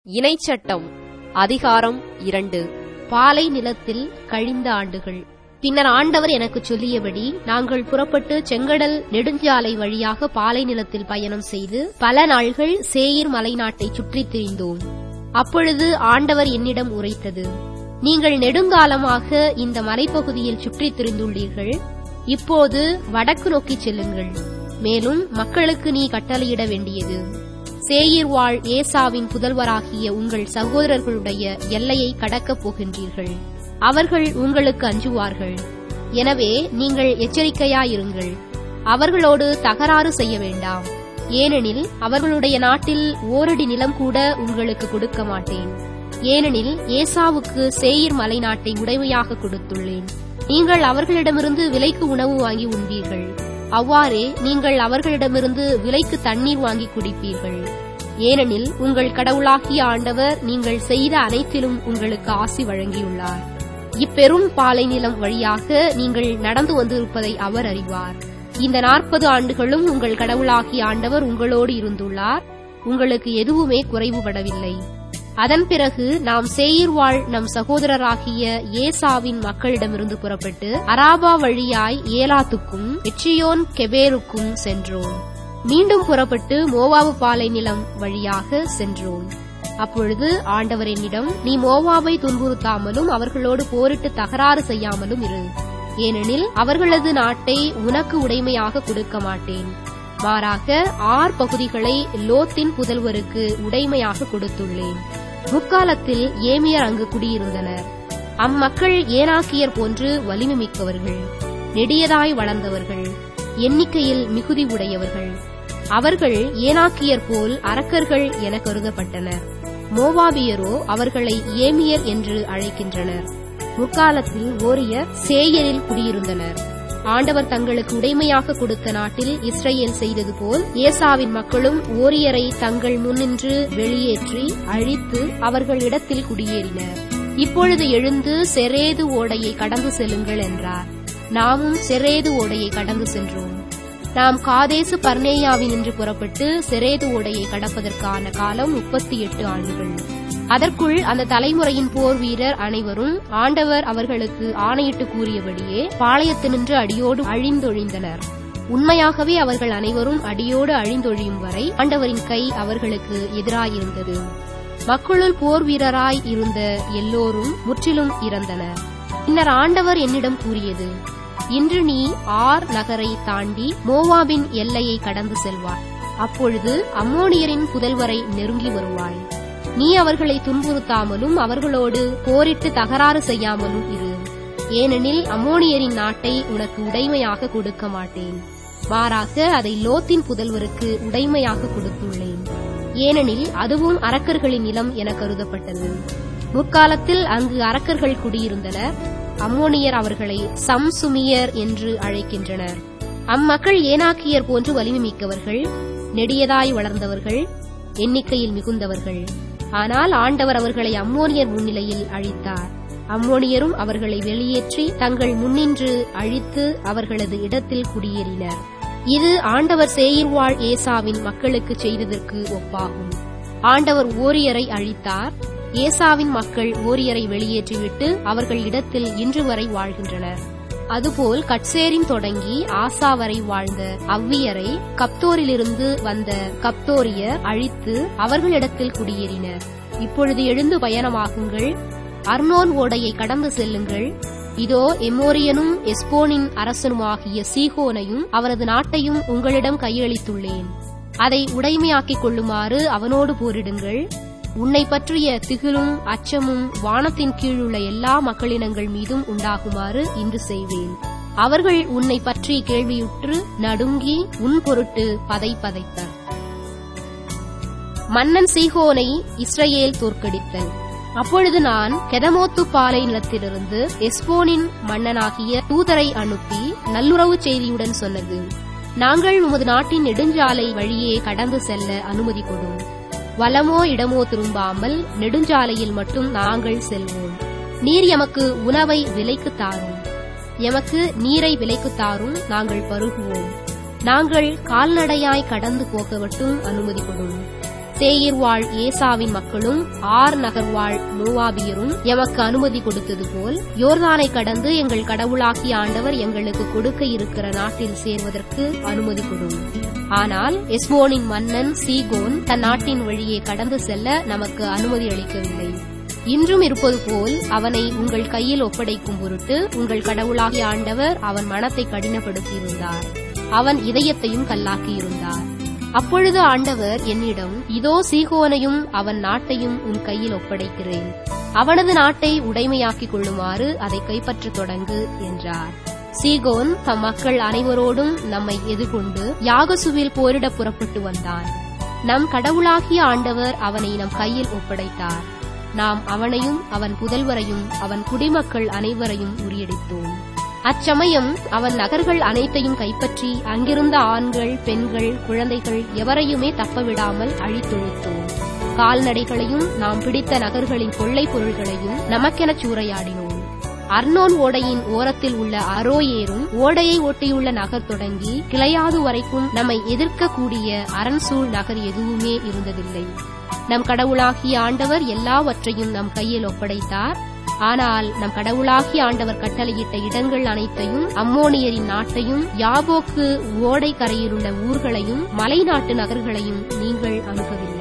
இணைச்சட்டம் அதிகாரம் இரண்டு பாலை நிலத்தில் கழிந்த ஆண்டுகள் பின்னர் ஆண்டவர் எனக்குச் சொல்லியபடி நாங்கள் புறப்பட்டு செங்கடல் நெடுஞ்சாலை வழியாக பாலை நிலத்தில் பயணம் செய்து பல நாள்கள் சேயீர் மலைநாட்டைச் சுற்றித் திரிந்தோம் அப்பொழுது ஆண்டவர் என்னிடம் உரைத்தது நீங்கள் நெடுங்காலமாக இந்த மலைப்பகுதியில் சுற்றித் திரிந்துள்ளீர்கள் இப்போது வடக்கு நோக்கிச் செல்லுங்கள் மேலும் மக்களுக்கு நீ கட்டளையிட வேண்டியது சேயீர் வாழ் ஏசாவின் புதல்வராகிய உங்கள் சகோதரர்களுடைய எல்லையை கடக்கப் போகின்றீர்கள் அவர்கள் உங்களுக்கு அஞ்சுவார்கள் எனவே நீங்கள் எச்சரிக்கையாயிருங்கள் அவர்களோடு தகராறு செய்ய வேண்டாம் ஏனெனில் அவர்களுடைய நாட்டில் ஓரடி நிலம் கூட உங்களுக்கு கொடுக்க மாட்டேன் ஏனெனில் ஏசாவுக்கு சேயீர் மலை நாட்டை உடைமையாக கொடுத்துள்ளேன் நீங்கள் அவர்களிடமிருந்து விலைக்கு உணவு வாங்கி உண்பீர்கள் அவ்வாறே நீங்கள் அவர்களிடமிருந்து விலைக்கு தண்ணீர் வாங்கி குடிப்பீர்கள் ஏனெனில் உங்கள் கடவுளாகிய ஆண்டவர் நீங்கள் செய்த அனைத்திலும் உங்களுக்கு ஆசி வழங்கியுள்ளார் இப்பெரும் பாலை நிலம் வழியாக நீங்கள் நடந்து வந்திருப்பதை அவர் அறிவார் இந்த நாற்பது ஆண்டுகளும் உங்கள் கடவுளாகிய ஆண்டவர் உங்களோடு இருந்துள்ளார் உங்களுக்கு எதுவுமே குறைவுபடவில்லை அதன் பிறகு நாம் சேயீர் வாழ் நம் சகோதரராகிய ஏசாவின் மக்களிடமிருந்து புறப்பட்டு அராபா வழியாய் ஏலாத்துக்கும் எச்சியோன் கெபேருக்கும் சென்றோம் மீண்டும் புறப்பட்டு மோவாபு பாலை நிலம் வழியாக சென்றோம் அப்பொழுது ஆண்டவர் என்னிடம் நீ மோவாபை துன்புறுத்தாமலும் அவர்களோடு போரிட்டு தகராறு செய்யாமலும் இரு ஏனெனில் அவர்களது நாட்டை உனக்கு உடைமையாக கொடுக்க மாட்டேன் மாறாக ஆர் பகுதிகளை லோத்தின் புதல்வருக்கு உடைமையாக கொடுத்துள்ளேன் முக்காலத்தில் ஏமியர் அங்கு குடியிருந்தனர் அம்மக்கள் ஏனாக்கியர் போன்று வலிமை மிக்கவர்கள் நெடியதாய் வளர்ந்தவர்கள் எண்ணிக்கையில் மிகுதி உடையவர்கள் அவர்கள் ஏனாக்கியர் போல் அரக்கர்கள் என கருதப்பட்டனர் மோவாபியரோ அவர்களை ஏமியர் என்று அழைக்கின்றனர் முற்காலத்தில் ஓரியர் சேயரில் குடியிருந்தனர் ஆண்டவர் தங்களுக்கு உடைமையாக கொடுத்த நாட்டில் இஸ்ரேல் செய்தது போல் ஏசாவின் மக்களும் ஓரியரை தங்கள் முன்னின்று வெளியேற்றி அழித்து அவர்கள் இடத்தில் குடியேறினர் இப்பொழுது எழுந்து செரேது ஓடையை கடந்து செல்லுங்கள் என்றார் நாமும் செரேது ஓடையை கடந்து சென்றோம் நாம் காதேசு பர்னேயாவினின்று புறப்பட்டு செரேது ஓடையை கடப்பதற்கான காலம் முப்பத்தி எட்டு ஆண்டுகள் அதற்குள் அந்த தலைமுறையின் போர் வீரர் அனைவரும் ஆண்டவர் அவர்களுக்கு ஆணையிட்டு கூறியபடியே பாளையத்தினின்று அடியோடு அழிந்தொழிந்தனர் உண்மையாகவே அவர்கள் அனைவரும் அடியோடு அழிந்தொழியும் வரை ஆண்டவரின் கை அவர்களுக்கு எதிராயிருந்தது மக்களுள் போர் வீரராய் இருந்த எல்லோரும் முற்றிலும் இறந்தனர் பின்னர் ஆண்டவர் என்னிடம் கூறியது இன்று நீ ஆர் நகரை தாண்டி மோவாபின் எல்லையை கடந்து செல்வாய் அப்பொழுது அம்மோனியரின் புதல்வரை நெருங்கி வருவாய் நீ அவர்களை துன்புறுத்தாமலும் அவர்களோடு போரிட்டு தகராறு செய்யாமலும் இரு ஏனெனில் அம்மோனியரின் நாட்டை உனக்கு உடைமையாக கொடுக்க மாட்டேன் மாறாக அதை லோத்தின் புதல்வருக்கு உடைமையாக கொடுத்துள்ளேன் ஏனெனில் அதுவும் அரக்கர்களின் நிலம் என கருதப்பட்டது முற்காலத்தில் அங்கு அரக்கர்கள் குடியிருந்தனர் அம்மோனியர் அவர்களை சம்சுமியர் என்று அழைக்கின்றனர் அம்மக்கள் ஏனாக்கியர் போன்று வலிமை மிக்கவர்கள் நெடியதாய் வளர்ந்தவர்கள் எண்ணிக்கையில் மிகுந்தவர்கள் ஆனால் ஆண்டவர் அவர்களை அம்மோனியர் முன்னிலையில் அழித்தார் அம்மோனியரும் அவர்களை வெளியேற்றி தங்கள் முன்னின்று அழித்து அவர்களது இடத்தில் குடியேறினர் இது ஆண்டவர் சேயிர்வாழ் ஏசாவின் மக்களுக்கு செய்ததற்கு ஒப்பாகும் ஆண்டவர் ஓரியரை அழித்தார் ஏசாவின் மக்கள் ஓரியரை வெளியேற்றிவிட்டு அவர்கள் இடத்தில் இன்று வரை வாழ்கின்றனர் அதுபோல் கட்சேரின் தொடங்கி ஆசா வரை வாழ்ந்த அவ்வியரை கப்தோரிலிருந்து வந்த கப்தோரியர் அழித்து அவர்களிடத்தில் குடியேறினர் இப்பொழுது எழுந்து பயணமாகுங்கள் அர்னோன் ஓடையை கடந்து செல்லுங்கள் இதோ எமோரியனும் எஸ்போனின் அரசனுமாகிய சீகோனையும் அவரது நாட்டையும் உங்களிடம் கையளித்துள்ளேன் அதை உடைமையாக்கிக் கொள்ளுமாறு அவனோடு போரிடுங்கள் உன்னை பற்றிய திகிலும் அச்சமும் வானத்தின் கீழுள்ள எல்லா மக்களினங்கள் மீதும் உண்டாகுமாறு இன்று செய்வேன் அவர்கள் உன்னை பற்றி கேள்வியுற்று நடுங்கி உன் பொருட்டு பதை பதைத்தர் மன்னன் சீகோனை இஸ்ரேல் தோற்கடித்தல் அப்பொழுது நான் கெதமோத்து பாலை நிலத்திலிருந்து எஸ்போனின் மன்னனாகிய தூதரை அனுப்பி நல்லுறவு செய்தியுடன் சொன்னது நாங்கள் உமது நாட்டின் நெடுஞ்சாலை வழியே கடந்து செல்ல அனுமதி கொடும் வலமோ இடமோ திரும்பாமல் நெடுஞ்சாலையில் மட்டும் நாங்கள் செல்வோம் நீர் எமக்கு உணவை விலைக்கு தாரும் எமக்கு நீரை விலைக்கு தாரும் நாங்கள் பருகுவோம் நாங்கள் கால்நடையாய் கடந்து போக மட்டும் அனுமதி கொடும் சேயிர் வாழ் ஏசாவின் மக்களும் ஆர் நகர் வாழ் மூவாபியரும் எமக்கு அனுமதி கொடுத்தது போல் யோர்தானை கடந்து எங்கள் கடவுளாகிய ஆண்டவர் எங்களுக்கு கொடுக்க இருக்கிற நாட்டில் சேர்வதற்கு அனுமதி கொடும் ஆனால் எஸ்போனின் மன்னன் சீகோன் தன் நாட்டின் வழியே கடந்து செல்ல நமக்கு அனுமதி அளிக்கவில்லை இன்றும் இருப்பது போல் அவனை உங்கள் கையில் ஒப்படைக்கும் பொருட்டு உங்கள் கடவுளாகிய ஆண்டவர் அவன் மனத்தை கடினப்படுத்தியிருந்தார் அவன் இதயத்தையும் கல்லாக்கியிருந்தார் அப்பொழுது ஆண்டவர் என்னிடம் இதோ சீகோனையும் அவன் நாட்டையும் உன் கையில் ஒப்படைக்கிறேன் அவனது நாட்டை உடைமையாக்கிக் கொள்ளுமாறு அதை கைப்பற்றத் தொடங்கு என்றார் சீகோன் தம் மக்கள் அனைவரோடும் நம்மை எதிர்கொண்டு யாகசுவில் போரிட புறப்பட்டு வந்தான் நம் கடவுளாகிய ஆண்டவர் அவனை நம் கையில் ஒப்படைத்தார் நாம் அவனையும் அவன் புதல்வரையும் அவன் குடிமக்கள் அனைவரையும் முறியடித்தோம் அச்சமயம் அவன் நகர்கள் அனைத்தையும் கைப்பற்றி அங்கிருந்த ஆண்கள் பெண்கள் குழந்தைகள் எவரையுமே தப்பவிடாமல் அழித்தொழித்தோம் கால்நடைகளையும் நாம் பிடித்த நகர்களின் கொள்ளைப் பொருள்களையும் நமக்கெனச் சூறையாடினோம் அர்னோன் ஓடையின் ஓரத்தில் உள்ள அரோயேரும் ஓடையை ஒட்டியுள்ள நகர் தொடங்கி கிளையாது வரைக்கும் நம்மை எதிர்க்கக்கூடிய அரண்சூழ் நகர் எதுவுமே இருந்ததில்லை நம் கடவுளாகிய ஆண்டவர் எல்லாவற்றையும் நம் கையில் ஒப்படைத்தார் ஆனால் நம் கடவுளாகிய ஆண்டவர் கட்டளையிட்ட இடங்கள் அனைத்தையும் அம்மோனியரின் நாட்டையும் யாபோக்கு ஓடை கரையிலுள்ள ஊர்களையும் மலை நாட்டு நகர்களையும் நீங்கள் அணுகவில்லை